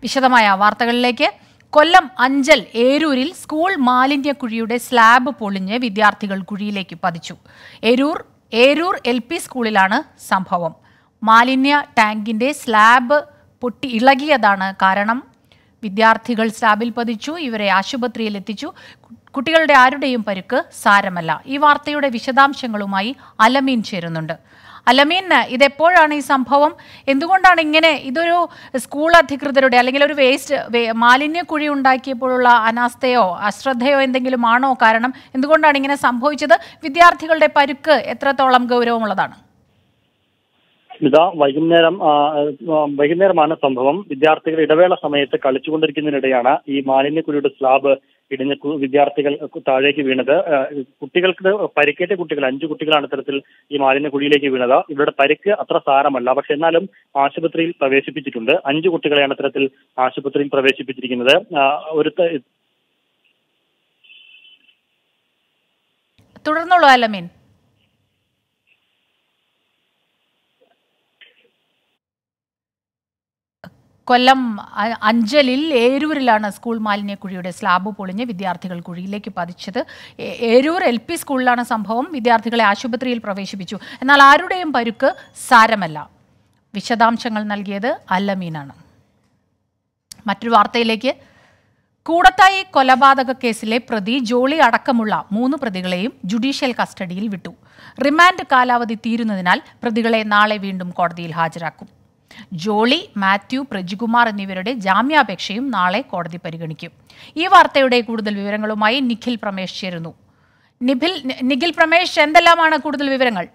വിശദമായ വാർത്തകളിലേക്ക് കൊല്ലം അഞ്ചൽ ഏരൂരിൽ സ്കൂൾ മാലിന്യക്കുഴിയുടെ സ്ലാബ് പൊളിഞ്ഞ് വിദ്യാർത്ഥികൾ കുഴിയിലേക്ക് പതിച്ചു ഏരൂർ ഏരൂർ എൽ പി സ്കൂളിലാണ് സംഭവം മാലിന്യ ടാങ്കിന്റെ സ്ലാബ് പൊട്ടി ഇളകിയതാണ് കാരണം വിദ്യാർത്ഥികൾ സ്ലാബിൽ പതിച്ചു ഇവരെ ആശുപത്രിയിൽ എത്തിച്ചു കു- കുട്ടികളുടെ ആരുടെയും പരുക്ക് സാരമല്ല ഈ വാർത്തയുടെ വിശദാംശങ്ങളുമായി അലമീൻ ചേരുന്നുണ്ട് അലമീൻ ഇതെപ്പോഴാണ് ഈ സംഭവം എന്തുകൊണ്ടാണ് ഇങ്ങനെ ഇതൊരു സ്കൂൾ അധികൃതരുടെ അല്ലെങ്കിൽ ഒരു വേസ്റ്റ് വേ- മാലിന്യക്കുഴി ഉണ്ടാക്കിയപ്പോഴുള്ള അനാസ്ഥയോ അശ്രദ്ധയോ എന്തെങ്കിലും ആണോ കാരണം എന്തുകൊണ്ടാണ് ഇങ്ങനെ സംഭവിച്ചത് വിദ്യാർത്ഥികളുടെ പരുക്ക് എത്രത്തോളം ഗൗരവമുള്ളതാണ് ഇതാ വൈകുന്നേരം ആ, ആ, വൈകുന്നേരമാണ് സംഭവം വിദ്യാർത്ഥികൾ ഇടവേള സമയത്ത് കളിച്ചുകൊണ്ടിരിക്കുന്നതിനിടെയാണ് ഈ മാലിന്യക്കുഴിയുടെ സ്ലാബ് ഇടിഞ്ഞ് കു- വിദ്യാർത്ഥികൾ താഴേക്ക് വീണത് ആ, കുട്ടികൾക്ക് പരിക്കേറ്റ കുട്ടികൾ അഞ്ചു കുട്ടികളാണ് ഇത്തരത്തിൽ ഈ മാലിന്യക്കുഴിയിലേക്ക് വീണത് ഇവരുടെ പരിക്ക് അത്ര സാരമല്ല പക്ഷെ എന്നാലും ആശുപത്രിയിൽ പ്രവേശിപ്പിച്ചിട്ടുണ്ട് അഞ്ചു കുട്ടികളെയാണ് ഇത്തരത്തിൽ ആശുപത്രിയിൽ പ്രവേശിപ്പിച്ചിരിക്കുന്നത് ആ, ഒരു ത- തുടർന്നുള്ളൂ അലമീൻ കൊല്ലം അ- അഞ്ചലിൽ ഏരൂരിലാണ് സ്കൂൾ മാലിന്യക്കുഴിയുടെ സ്ലാബ് പൊളിഞ്ഞ് വിദ്യാർത്ഥികൾ കുഴിയിലേക്ക് പതിച്ചത് ഏ- ഏരൂർ എൽ പി സ്കൂളിലാണ് സംഭവം വിദ്യാർത്ഥികളെ ആശുപത്രിയിൽ പ്രവേശിപ്പിച്ചു എന്നാൽ ആരുടെയും പരുക്ക് സാരമല്ല വിശദാംശങ്ങൾ നൽകിയത് അല്ലമീനാണ് മറ്റൊരു വാർത്തയിലേക്ക് കൂടത്തായി കൊലപാതക കേസിലെ പ്രതി ജോളി അടക്കമുള്ള മൂന്ന് പ്രതികളെയും ജുഡീഷ്യൽ കസ്റ്റഡിയിൽ വിട്ടു റിമാൻഡ് കാലാവധി തീരുന്നതിനാൽ പ്രതികളെ നാളെ വീണ്ടും കോടതിയിൽ ഹാജരാക്കും ജോളി മാത്യു പ്രജികുമാർ എന്നിവരുടെ ജാമ്യാപേക്ഷയും നാളെ കോടതി പരിഗണിക്കും ഈ വാർത്തയുടെ കൂടുതൽ വിവരങ്ങളുമായി നിഖിൽ പ്രമേഷ് ചേരുന്നു നിഖിൽ നിഖിൽ പ്രമേഷ് എന്തെല്ലാമാണ് കൂടുതൽ വിവരങ്ങൾ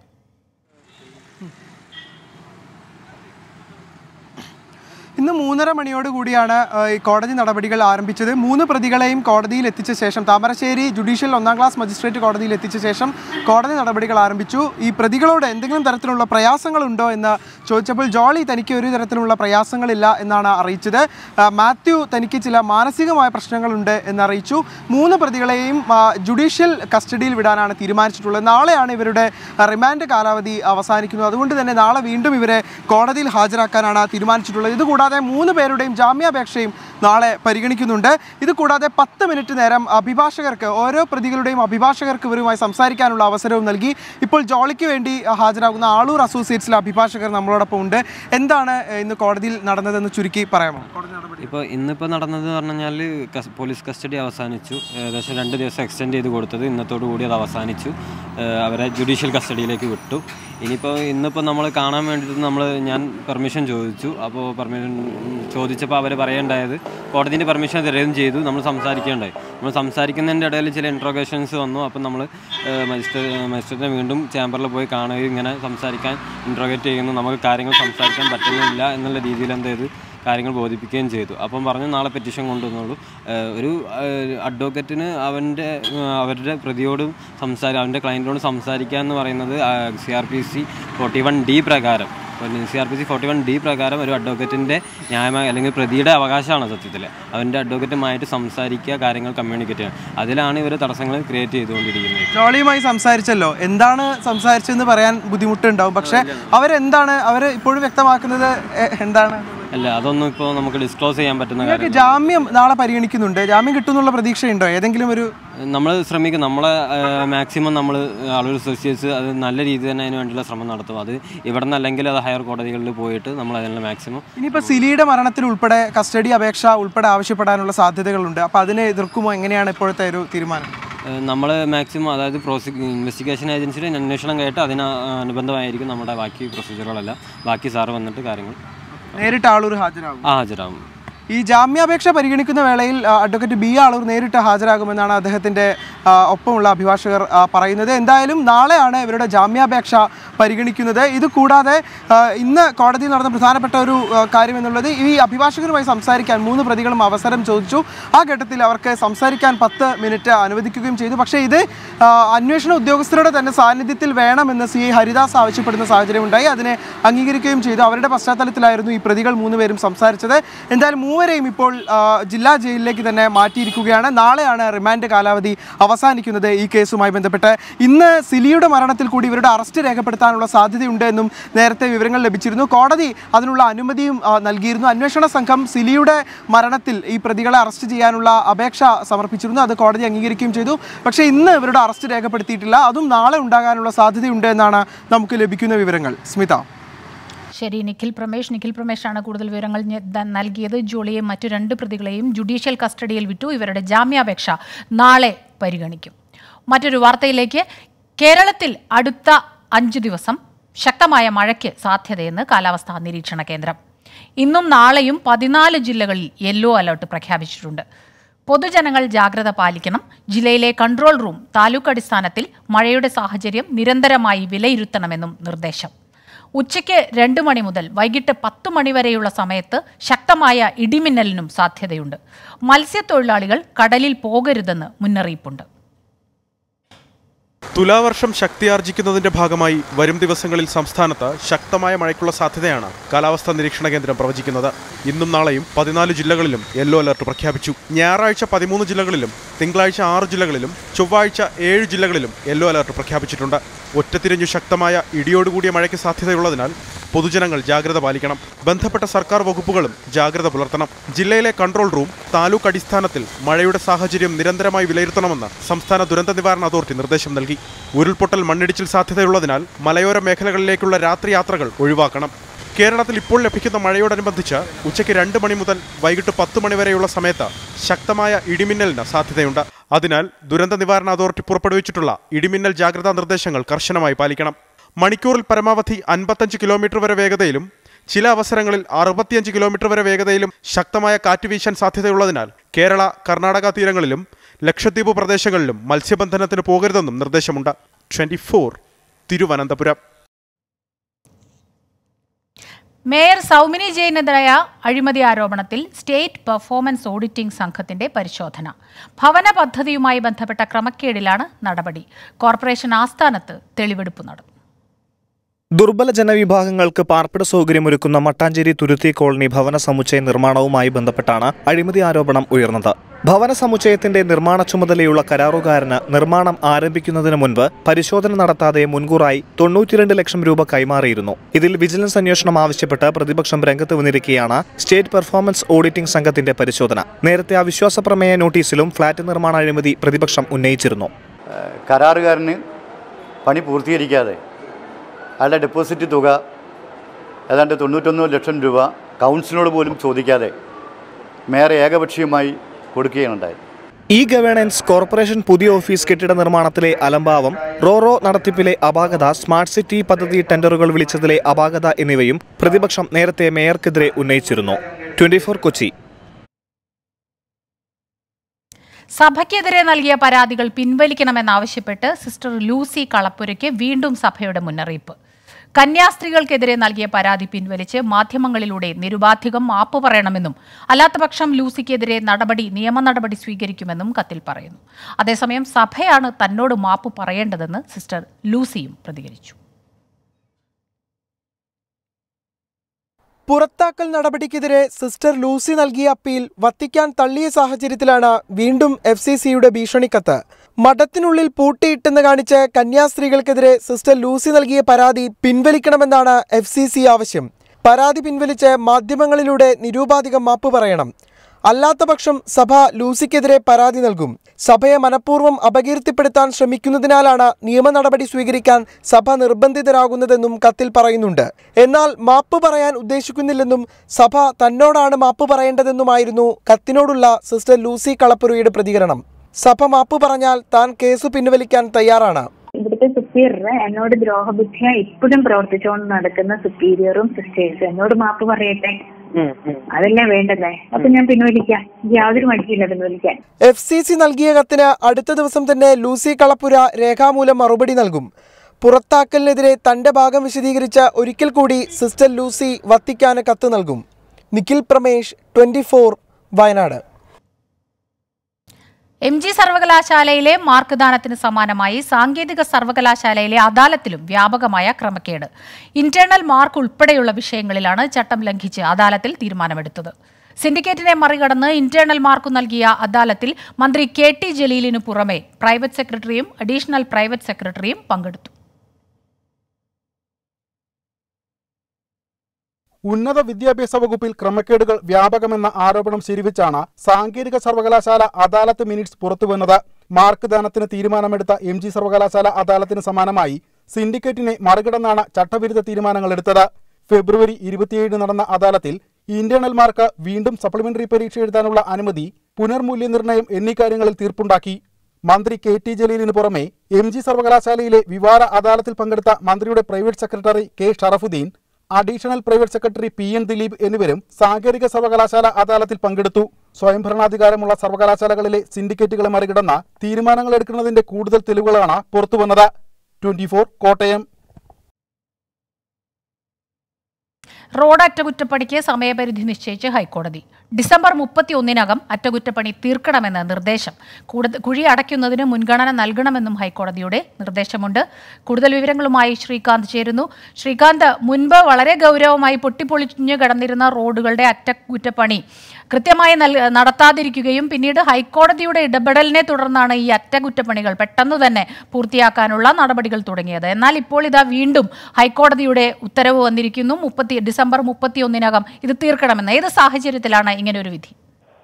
ഇന്ന് മൂന്നര മണിയോട് കൂടിയാണ് ആ, ഈ കോടതി നടപടികൾ ആരംഭിച്ചത് മൂന്ന് പ്രതികളെയും കോടതിയിൽ എത്തിച്ച ശേഷം താമരശ്ശേരി ജുഡീഷ്യൽ ഒന്നാം ക്ലാസ് മജിസ്ട്രേറ്റ് കോടതിയിൽ എത്തിച്ച ശേഷം കോടതി നടപടികൾ ആരംഭിച്ചു ഈ പ്രതികളോട് എന്തെങ്കിലും തരത്തിലുള്ള പ്രയാസങ്ങളുണ്ടോ എന്ന് ചോദിച്ചപ്പോൾ ജോളി തനിക്ക് ഒരു തരത്തിലുള്ള പ്രയാസങ്ങളില്ല എന്നാണ് അറിയിച്ചത് ആ, മാത്യു തനിക്ക് ചില മാനസികമായ പ്രശ്നങ്ങളുണ്ട് എന്ന് അറിയിച്ചു മൂന്ന് പ്രതികളെയും ആ, ജുഡീഷ്യൽ കസ്റ്റഡിയിൽ വിടാനാണ് തീരുമാനിച്ചിട്ടുള്ളത് നാളെയാണ് ഇവരുടെ ആ, റിമാൻഡ് കാലാവധി അവസാനിക്കുന്നത് അതുകൊണ്ട് തന്നെ നാളെ വീണ്ടും ഇവരെ കോടതിയിൽ ഹാജരാക്കാനാണ് തീരുമാനിച്ചിട്ടുള്ളത് ഇതുകൂടാതെ മൂന്ന് പേരുടെയും ജാമ്യാപേക്ഷയും നാളെ പരിഗണിക്കുന്നുണ്ട് ഇത് കൂടാതെ പത്ത് മിനിറ്റ് നേരം അഭിഭാഷകർക്ക് ഓരോ പ്രതികളുടെയും അഭിഭാഷകർക്ക് ഇവരുമായി സംസാരിക്കാനുള്ള അവസരവും നൽകി ഇപ്പോൾ ജോളിക്ക് വേണ്ടി ഹാജരാകുന്ന ആളൂർ അസോസിയേറ്റ്സിലെ അഭിഭാഷകർ നമ്മളോടൊപ്പം ഉണ്ട് എന്താണ് ഇന്ന് കോടതിയിൽ നടന്നതെന്ന് ചുരുക്കി പറയാമോ കോടതി നടപടി ഇപ്പോൾ ഇന്നിപ്പോൾ നടന്നത് പറഞ്ഞു കഴിഞ്ഞാൽ കസ് പോലീസ് കസ്റ്റഡി അവസാനിച്ചു ഏകദേശം രണ്ട് ദിവസം എക്സ്റ്റെൻഡ് ചെയ്ത് കൊടുത്തത് ഇന്നത്തോടു കൂടി അത് അവസാനിച്ചു ഏഹ് അവരെ ജുഡീഷ്യൽ കസ്റ്റഡിയിലേക്ക് വിട്ടു ഇനിയിപ്പോൾ ഇന്നിപ്പോൾ നമ്മൾ കാണാൻ വേണ്ടിയിട്ട് നമ്മൾ ഞാൻ പെർമിഷൻ ചോദിച്ചു അപ്പോൾ പെർമിഷൻ ചോദിച്ചപ്പോൾ അവർ പറയേണ്ടായത് കോടതിൻ്റെ പെർമിഷൻ തരുകയും ചെയ്തു നമ്മൾ സംസാരിക്കേണ്ടായി നമ്മൾ സംസാരിക്കുന്നതിൻ്റെ ഇടയിൽ ചില ഇൻട്രോഗേഷൻസ് വന്നു അപ്പം നമ്മൾ മജിസ്ട്രേറ്റ് മജിസ്ട്രേറ്റിനെ വീണ്ടും ചേംബറിൽ പോയി കാണുകയും ഇങ്ങനെ സംസാരിക്കാൻ ഇൻട്രോഗേറ്റ് ചെയ്യുന്നു നമുക്ക് കാര്യങ്ങൾ സംസാരിക്കാൻ പറ്റുന്നില്ല എന്നുള്ള രീതിയിൽ എന്ത് ചെയ്തു കാര്യങ്ങൾ ബോധിപ്പിക്കുകയും ചെയ്തു അപ്പം പറഞ്ഞു നാളെ പെറ്റീഷൻ കൊണ്ടുവന്നോളൂ ഏഹ് ഒരു അഡ്വക്കേറ്റിന് അവൻ്റെ അവരുടെ പ്രതിയോടും സംസാരി അവൻ്റെ ക്ലയൻറ്റിനോട് സംസാരിക്കുക എന്ന് പറയുന്നത് C R P C forty one D പ്രകാരം C R P C forty one D പ്രകാരം ഒരു അഡ്വക്കേറ്റിൻ്റെ ന്യായമായ അല്ലെങ്കിൽ പ്രതിയുടെ അവകാശമാണ് സത്യത്തിൽ അവൻ്റെ അഡ്വക്കേറ്റുമായിട്ട് സംസാരിക്കുക കാര്യങ്ങൾ കമ്മ്യൂണിക്കേറ്റ് ചെയ്യുക അതിലാണ് ഇവർ തടസ്സങ്ങൾ ക്രിയേറ്റ് ചെയ്തുകൊണ്ടിരിക്കുന്നത് ജോളിയുമായി സംസാരിച്ചല്ലോ എന്താണ് സംസാരിച്ചതെന്ന് പറയാൻ ബുദ്ധിമുട്ടുണ്ടാവും പക്ഷെ അവരെന്താണ് അവർ ഇപ്പോഴും വ്യക്തമാക്കുന്നത് എ- എന്താണ് അല്ല അതൊന്നും ഇപ്പോൾ നമുക്ക് ഡിസ്ക്ലോസ് ചെയ്യാൻ പറ്റുന്ന നിങ്ങൾക്ക് കാര്യം ജാമ്യം നാളെ പരിഗണിക്കുന്നുണ്ട് ജാമ്യം കിട്ടുന്നുള്ള പ്രതീക്ഷയുണ്ടോ ഏതെങ്കിലും ഒരു നമ്മൾ ശ്രമിക്കും നമ്മളെ മാക്സിമം നമ്മൾ ആളുകൾ അസോസിയേറ്റ്സ് അത് നല്ല രീതിയിൽ തന്നെ അതിന് വേണ്ടിയുള്ള ശ്രമം നടത്തും അത് ഇവിടെ നിന്ന് അല്ലെങ്കിൽ അത് ഹയർ കോടതികളിൽ പോയിട്ട് നമ്മൾ അതിനുള്ള മാക്സിമം ഇനിയിപ്പോൾ സിലിയുടെ മരണത്തിൽ ഉൾപ്പെടെ കസ്റ്റഡി അപേക്ഷ ഉൾപ്പെടെ ആവശ്യപ്പെടാനുള്ള സാധ്യതകളുണ്ട് അപ്പോൾ അതിനെ എതിർക്കുമോ എങ്ങനെയാണ് ഇപ്പോഴത്തെ ഒരു തീരുമാനം നമ്മൾ മാക്സിമം അതായത് പ്രോസിക്യൂ ഇൻവെസ്റ്റിഗേഷൻ ഏജൻസിയുടെ അന്വേഷണം കേട്ട് അതിന് അനുബന്ധമായിരിക്കും നമ്മുടെ ബാക്കി പ്രൊസീജിയറുകളെല്ലാം ബാക്കി സാറ് വന്നിട്ട് കാര്യങ്ങൾ നേരിട്ട് ആളൂർ ഹാജരാകും ആ ഹാജരാകും ഈ ജാമ്യാപേക്ഷ പരിഗണിക്കുന്ന വേളയിൽ ആ, അഡ്വക്കേറ്റ് ബി ആളൂർ നേരിട്ട് ഹാജരാകുമെന്നാണ് അദ്ദേഹത്തിൻ്റെ ആ, ഒപ്പമുള്ള അഭിഭാഷകർ ആ, പറയുന്നത് എന്തായാലും നാളെയാണ് ഇവരുടെ ജാമ്യാപേക്ഷ പരിഗണിക്കുന്നത് ഇത് കൂടാതെ ആ, ഇന്ന് കോടതിയിൽ നടന്ന പ്രധാനപ്പെട്ട ഒരു ആ, കാര്യം എന്നുള്ളത് ഈ അഭിഭാഷകരുമായി സംസാരിക്കാൻ മൂന്ന് പ്രതികളും അവസരം ചോദിച്ചു ആ ഘട്ടത്തിൽ അവർക്ക് സംസാരിക്കാൻ പത്ത് മിനിറ്റ് അനുവദിക്കുകയും ചെയ്തു പക്ഷേ ഇത് ആ, അന്വേഷണ ഉദ്യോഗസ്ഥരുടെ തന്നെ സാന്നിധ്യത്തിൽ വേണമെന്ന് സി ഐ ഹരിദാസ് ആവശ്യപ്പെടുന്ന സാഹചര്യമുണ്ടായി അതിനെ അംഗീകരിക്കുകയും ചെയ്തു അവരുടെ പശ്ചാത്തലത്തിലായിരുന്നു ഈ പ്രതികൾ മൂന്നുപേരും സംസാരിച്ചത് എന്തായാലും മൂവരെയും ഇപ്പോൾ ആ, ജില്ലാ ജയിലിലേക്ക് തന്നെ മാറ്റിയിരിക്കുകയാണ് നാളെയാണ് റിമാൻഡ് കാലാവധി അവസാനിക്കുന്നത് ഈ കേസുമായി ബന്ധപ്പെട്ട് ഇന്ന് സിലിയുടെ മരണത്തിൽ കൂടി ഇവരുടെ അറസ്റ്റ് രേഖപ്പെടുത്താൻ ഉണ്ടാകാനുള്ള സാധ്യതയുണ്ട് എന്നും നേരത്തെ വിവരങ്ങൾ ലഭിച്ചിരുന്നു കോടതി അതിനുള്ള അനുമതിയും ആ, നൽകിയിരുന്നു അന്വേഷണ സംഘം സിലിയുടെ മരണത്തിൽ ഈ പ്രതികളെ അറസ്റ്റ് ചെയ്യാനുള്ള അപേക്ഷ സമർപ്പിച്ചിരുന്നു അത് കോടതി അംഗീകരിക്കുകയും ചെയ്തു പക്ഷേ ഇന്ന് ഇവരുടെ അറസ്റ്റ് രേഖപ്പെടുത്തിയിട്ടില്ല അതും നാളെ ഉണ്ടാകാനുള്ള സാധ്യതയുണ്ട് എന്നാണ് നമുക്ക് ലഭിക്കുന്ന വിവരങ്ങൾ സ്മിത ശരി നിഖിൽ പ്രമേഷ് നിഖിൽ പ്രമേഷാണ് കൂടുതൽ വിവരങ്ങൾ ഞ- ദ- നൽകിയത് ജോളിയെയും മറ്റു രണ്ട് പ്രതികളെയും ജുഡീഷ്യൽ കസ്റ്റഡിയിൽ വിട്ടു ഇവരുടെ ജാമ്യാപേക്ഷ നാളെ പരിഗണിക്കും മറ്റൊരു വാർത്തയിലേക്ക് കേരളത്തിൽ അടുത്ത അഞ്ചു ദിവസം ശക്തമായ മഴയ്ക്ക് സാധ്യതയെന്ന് കാലാവസ്ഥാ നിരീക്ഷണ കേന്ദ്രം ഇന്നും നാളെയും പതിനാല് ജില്ലകളിൽ യെല്ലോ അലർട്ട് പ്രഖ്യാപിച്ചിട്ടുണ്ട് പൊതുജനങ്ങൾ ജാഗ്രത പാലിക്കണം ജില്ലയിലെ കൺട്രോൾ റൂം താലൂക്ക് അടിസ്ഥാനത്തിൽ മഴയുടെ സാഹചര്യം നിരന്തരമായി വിലയിരുത്തണമെന്നും നിർദ്ദേശം ഉച്ചയ്ക്ക് രണ്ട് മണി മുതൽ വൈകിട്ട് പത്ത് മണി വരെയുള്ള സമയത്ത് ശക്തമായ ഇടിമിന്നലിനും സാധ്യതയുണ്ട് മത്സ്യത്തൊഴിലാളികൾ കടലിൽ പോകരുതെന്ന് മുന്നറിയിപ്പുണ്ട് തുലാവർഷം ശക്തിയാർജിക്കുന്നതിന്റെ ഭാഗമായി വരും ദിവസങ്ങളിൽ സംസ്ഥാനത്ത് ശക്തമായ മഴയ്ക്കുള്ള സാധ്യതയാണ് കാലാവസ്ഥാ നിരീക്ഷണ കേന്ദ്രം പ്രവചിക്കുന്നത് ഇന്നും നാളെയും പതിനാല് ജില്ലകളിലും യെല്ലോ അലർട്ട് പ്രഖ്യാപിച്ചു ഞായറാഴ്ച പതിമൂന്ന് ജില്ലകളിലും തിങ്കളാഴ്ച ആറ് ജില്ലകളിലും ചൊവ്വാഴ്ച ഏഴ് ജില്ലകളിലും യെല്ലോ അലർട്ട് പ്രഖ്യാപിച്ചിട്ടുണ്ട് ഒറ്റത്തിരിഞ്ഞു ശക്തമായ ഇടിയോടുകൂടിയ മഴയ്ക്ക് സാധ്യതയുള്ളതിനാൽ പൊതുജനങ്ങൾ ജാഗ്രത പാലിക്കണം ബന്ധപ്പെട്ട സർക്കാർ വകുപ്പുകളും ജാഗ്രത പുലർത്തണം ജില്ലയിലെ കൺട്രോൾ റൂം താലൂക്ക് അടിസ്ഥാനത്തിൽ മഴയുടെ സാഹചര്യം നിരന്തരമായി വിലയിരുത്തണമെന്ന് സംസ്ഥാന ദുരന്ത നിവാരണ അതോറിറ്റി നിർദ്ദേശം നൽകി ഉരുൾപൊട്ടൽ മണ്ണിടിച്ചിൽ സാധ്യതയുള്ളതിനാൽ മലയോര മേഖലകളിലേക്കുള്ള രാത്രി യാത്രകൾ ഒഴിവാക്കണം കേരളത്തിൽ ഇപ്പോൾ ലഭിക്കുന്ന മഴയോടനുബന്ധിച്ച് ഉച്ചയ്ക്ക് രണ്ട് മണി മുതൽ വൈകിട്ട് പത്ത് മണി വരെയുള്ള സമയത്ത് ശക്തമായ ഇടിമിന്നലിന് സാധ്യതയുണ്ട് അതിനാൽ ദുരന്ത നിവാരണ അതോറിറ്റി പുറപ്പെടുവിച്ചിട്ടുള്ള ഇടിമിന്നൽ ജാഗ്രതാ നിർദ്ദേശങ്ങൾ കർശനമായി പാലിക്കണം മണിക്കൂറിൽ പരമാവധി അൻപത്തഞ്ച് കിലോമീറ്റർ വരെ വേഗതയിലും ചില അവസരങ്ങളിൽ അറുപത്തിയഞ്ച് കിലോമീറ്റർ വരെ വേഗതയിലും ശക്തമായ കാറ്റ് വീശാൻ സാധ്യതയുള്ളതിനാൽ കേരള കർണാടക തീരങ്ങളിലും ലക്ഷദ്വീപ് പ്രദേശങ്ങളിലും മത്സ്യബന്ധനത്തിന് പോകരുതെന്നും നിർദ്ദേശമുണ്ട് ട്വന്റി തിരുവനന്തപുരം മേയർ സൗമിനി ജെയിനെതിരായ അഴിമതി ആരോപണത്തിൽ സ്റ്റേറ്റ് പെർഫോമൻസ് ഓഡിറ്റിംഗ് സംഘത്തിന്റെ പരിശോധന ഭവന പദ്ധതിയുമായി ബന്ധപ്പെട്ട ക്രമക്കേടിലാണ് നടപടി കോർപ്പറേഷൻ ആസ്ഥാനത്ത് തെളിവെടുപ്പ് നടന്നു ദുർബല ജനവിഭാഗങ്ങൾക്ക് പാർപ്പിട സൗകര്യമൊരുക്കുന്ന മട്ടാഞ്ചേരി തുരുത്തി കോളനി ഭവന സമുച്ചയ നിർമ്മാണവുമായി ബന്ധപ്പെട്ടാണ് അഴിമതി ആരോപണം ഉയർന്നത് ഭവന സമുച്ചയത്തിന്റെ നിർമ്മാണ ചുമതലയുള്ള കരാറുകാരന് നിർമ്മാണം ആരംഭിക്കുന്നതിന് മുൻപ് പരിശോധന നടത്താതെ മുൻകൂറായി തൊണ്ണൂറ്റിരണ്ട് ലക്ഷം രൂപ കൈമാറിയിരുന്നു ഇതിൽ വിജിലൻസ് അന്വേഷണം ആവശ്യപ്പെട്ട് പ്രതിപക്ഷം രംഗത്ത് വന്നിരിക്കെയാണ് സ്റ്റേറ്റ് പെർഫോമൻസ് ഓഡിറ്റിംഗ് സംഘത്തിന്റെ പരിശോധന നേരത്തെ അവിശ്വാസ പ്രമേയ നോട്ടീസിലും ഫ്ളാറ്റ് നിർമ്മാണ അഴിമതി പ്രതിപക്ഷം ഉന്നയിച്ചിരുന്നു കരാറുകാരന് പണി പൂർത്തീകരിക്കാതെ അയാളുടെ ഡെപ്പോസിറ്റ് തുക ഏതാണ്ട് തൊണ്ണൂറ്റൊന്ന് ലക്ഷം രൂപ കൗൺസിലിനോട് പോലും ചോദിക്കാതെ മേയർ ഏകപക്ഷീയമായി കൊടുക്കുകയാണ് ഉണ്ടായത് ഇ ഗവേണൻസ് കോർപ്പറേഷൻ പുതിയ ഓഫീസ് കെട്ടിട നിർമ്മാണത്തിലെ അലംഭാവം റോറോ നടത്തിപ്പിലെ അപാകത സ്മാർട്ട് സിറ്റി പദ്ധതി ടെൻഡറുകൾ വിളിച്ചതിലെ അപാകത എന്നിവയും പ്രതിപക്ഷം നേരത്തെ മേയർക്കെതിരെ ഉന്നയിച്ചിരുന്നു ട്വന്റി കൊച്ചി സഭയ്ക്കെതിരെ നൽകിയ പരാതികൾ പിൻവലിക്കണമെന്നാവശ്യപ്പെട്ട് സിസ്റ്റർ ലൂസി കളപ്പുരയ്ക്ക് വീണ്ടും സഭയുടെ മുന്നറിയിപ്പ് കന്യാസ്ത്രീകൾക്കെതിരെ നൽകിയ പരാതി പിൻവലിച്ച് മാധ്യമങ്ങളിലൂടെ നിരുപാധികം മാപ്പ് പറയണമെന്നും അല്ലാത്തപക്ഷം ലൂസിക്കെതിരെ നടപടി നിയമ നടപടി സ്വീകരിക്കുമെന്നും കത്തിൽ പറയുന്നു അതേസമയം സഭയാണ് തന്നോട് മാപ്പ് പറയേണ്ടതെന്ന് സിസ്റ്റർ ലൂസിയും പ്രതികരിച്ചു പുറത്താക്കൽ നടപടിക്കെതിരെ സിസ്റ്റർ ലൂസി നൽകിയ അപ്പീൽ വത്തിക്കാൻ തള്ളിയ സാഹചര്യത്തിലാണ് വീണ്ടും എഫ് സി സിയുടെ ഭീഷണിക്കത്ത് മഠത്തിനുള്ളിൽ പൂട്ടിയിട്ടെന്ന് കാണിച്ച് കന്യാസ്ത്രീകൾക്കെതിരെ സിസ്റ്റർ ലൂസി നൽകിയ പരാതി പിൻവലിക്കണമെന്നാണ് എഫ് സി സി ആവശ്യം പരാതി പിൻവലിച്ച് മാധ്യമങ്ങളിലൂടെ നിരൂപാധികം മാപ്പ് പറയണം അല്ലാത്തപക്ഷം സഭ ലൂസിക്കെതിരെ പരാതി നൽകും സഭയെ മനഃപൂർവ്വം അപകീർത്തിപ്പെടുത്താൻ ശ്രമിക്കുന്നതിനാലാണ് നിയമ നടപടി സ്വീകരിക്കാൻ സഭ നിർബന്ധിതരാകുന്നതെന്നും കത്തിൽ പറയുന്നുണ്ട് എന്നാൽ മാപ്പ് പറയാൻ ഉദ്ദേശിക്കുന്നില്ലെന്നും സഭ തന്നോടാണ് മാപ്പ് പറയേണ്ടതെന്നുമായിരുന്നു കത്തിനോടുള്ള സിസ്റ്റർ ലൂസി കളപ്പുരയുടെ പ്രതികരണം സഭ മാപ്പ് പറഞ്ഞാൽ താൻ കേസ് പിൻവലിക്കാൻ തയ്യാറാണ് ഇവിടുത്തെ സുപ്പീരിയർ എന്നോട് ദ്രോഹബുദ്ധിയ ഇപ്പോഴും പ്രവർത്തിച്ചുകൊണ്ട് നടക്കുന്ന സുപ്പീരിയറും സിസ്റ്റേഴ്സും എന്നോട് മാപ്പ് പറയട്ടെ അതല്ലേ വേണ്ടതേ അപ്പൊ ഞാൻ പിൻവലിക്കാം എനിക്ക് യാതൊരു മടിക്കില്ല പിൻവലിക്കാൻ എഫ് സി സി നൽകിയ കത്തിന് അടുത്ത ദിവസം തന്നെ ലൂസി കളപ്പുര രേഖാമൂലം മറുപടി നൽകും പുറത്താക്കലിനെതിരെ തന്റെ ഭാഗം വിശദീകരിച്ച് ഒരിക്കൽ കൂടി സിസ്റ്റർ ലൂസി വത്തിക്കാന് കത്ത് നൽകും Nikhil Pramesh twenty Wayanad M G സർവകലാശാലയിലെ മാർക്ക് ദാനത്തിന് സമാനമായി സാങ്കേതിക സർവകലാശാലയിലെ അദാലത്തിലും വ്യാപകമായ ക്രമക്കേട് ഇന്റേണൽ മാർക്ക് ഉൾപ്പെടെയുള്ള വിഷയങ്ങളിലാണ് ചട്ടം ലംഘിച്ച് അദാലത്തിൽ തീരുമാനമെടുത്തത് സിൻഡിക്കേറ്റിനെ മറികടന്ന് ഇന്റേണൽ മാർക്ക് നൽകിയ അദാലത്തിൽ മന്ത്രി കെ ടി ജലീലിനു പുറമെ പ്രൈവറ്റ് സെക്രട്ടറിയും അഡീഷണൽ പ്രൈവറ്റ് സെക്രട്ടറിയും പങ്കെടുത്തു ഉന്നത വിദ്യാഭ്യാസ വകുപ്പിൽ ക്രമക്കേടുകൾ വ്യാപകമെന്ന ആരോപണം ശരിവെച്ചാണ് സാങ്കേതിക സർവകലാശാല അദാലത്ത് മിനിറ്റ്സ് പുറത്തുവന്നത് മാർക്ക് ദാനത്തിന് തീരുമാനമെടുത്ത എം ജി സർവകലാശാല അദാലത്തിന് സമാനമായി സിൻഡിക്കേറ്റിനെ മറികടന്നാണ് ചട്ടവിരുദ്ധ തീരുമാനങ്ങൾ എടുത്തത് ഫെബ്രുവരി ഇരുപത്തിയേഴിന് നടന്ന അദാലത്തിൽ ഇന്റേണൽ മാർക്ക് വീണ്ടും സപ്ലിമെന്ററി പരീക്ഷ എഴുതാനുള്ള അനുമതി പുനർമൂല്യനിർണ്ണയം എന്നീ കാര്യങ്ങളിൽ തീർപ്പുണ്ടാക്കി മന്ത്രി കെ ടി ജലീലിന് പുറമെ എം ജി സർവകലാശാലയിലെ വിവാദ അദാലത്തിൽ പങ്കെടുത്ത മന്ത്രിയുടെ private secretary K Sharafuddin additional private secretary P N Dileep എന്നിവരും സാങ്കേതിക സർവകലാശാല അദാലത്തിൽ പങ്കെടുത്തു സ്വയംഭരണാധികാരമുള്ള സർവകലാശാലകളിലെ സിൻഡിക്കേറ്റുകളെ മറികടന്ന തീരുമാനങ്ങൾ എടുക്കുന്നതിന്റെ കൂടുതൽ തെളിവുകളാണ് പുറത്തുവന്നത് ട്വന്റി കോട്ടയം റോഡ് അറ്റകുറ്റപ്പണിക്ക് സമയപരിധി നിശ്ചയിച്ച് ഹൈക്കോടതി ഡിസംബർ മുപ്പത്തി ഒന്നിനകം അറ്റകുറ്റപ്പണി തീർക്കണമെന്ന നിർദ്ദേശം കൂടുതൽ കുഴി അടയ്ക്കുന്നതിന് മുൻഗണന നൽകണമെന്നും ഹൈക്കോടതിയുടെ നിർദ്ദേശമുണ്ട് കൂടുതൽ വിവരങ്ങളുമായി ശ്രീകാന്ത് ചേരുന്നു ശ്രീകാന്ത് മുൻപ് വളരെ ഗൗരവമായി പൊട്ടിപ്പൊളിഞ്ഞു കിടന്നിരുന്ന റോഡുകളുടെ അറ്റകുറ്റപ്പണി കൃത്യമായി നൽ നടത്താതിരിക്കുകയും പിന്നീട് ഹൈക്കോടതിയുടെ ഇടപെടലിനെ തുടർന്നാണ് ഈ അറ്റകുറ്റപ്പണികൾ പെട്ടെന്ന് തന്നെ പൂർത്തിയാക്കാനുള്ള നടപടികൾ തുടങ്ങിയത് എന്നാൽ ഇപ്പോൾ ഇതാ വീണ്ടും ഹൈക്കോടതിയുടെ ഉത്തരവ് വന്നിരിക്കുന്നു മുപ്പത്തി ഡിസംബർ മുപ്പത്തിയൊന്നിനകം ഇത് തീർക്കണമെന്ന് ഏത് സാഹചര്യത്തിലാണ് ഇങ്ങനെ ഒരു വിധി